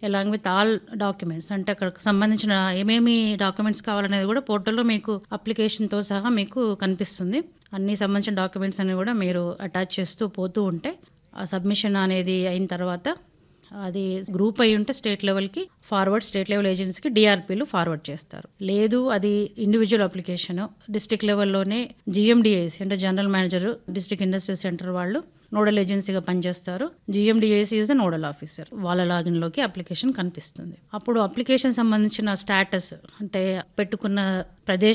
along with all documents అంటే అక్కడ సంబంధించిన ఏమేమి డాక్యుమెంట్స్ కావాలనేది కూడా పోర్టల్లో మీకు అప్లికేషన్తో సహా మీకు కనిపిస్తుంది అన్ని సంబంధించిన డాక్యుమెంట్స్ అన్ని కూడా మీరు అటాచ్ చేస్తూ పోతూ ఉంటే ఆ సబ్మిషన్ అనేది అయిన తర్వాత అది గ్రూప్ అయి ఉంటే స్టేట్ లెవెల్కి ఫార్వర్డ్ స్టేట్ లెవెల్ ఏజెన్సీకి డిఆర్పీలు ఫార్వర్డ్ చేస్తారు లేదు అది ఇండివిజువల్ అప్లికేషన్ డిస్టిక్ లెవెల్లోనే జిఎండిఏసి అంటే general manager district industry centre వాళ్ళు నోడల్ ఏజెన్సీగా పనిచేస్తారు GMDIC is the nodal officer వాళ్ళ లాగిన్లోకి అప్లికేషన్ కనిపిస్తుంది అప్పుడు అప్లికేషన్ సంబంధించిన స్టాటస్ అంటే పెట్టుకున్న ప్రదేశం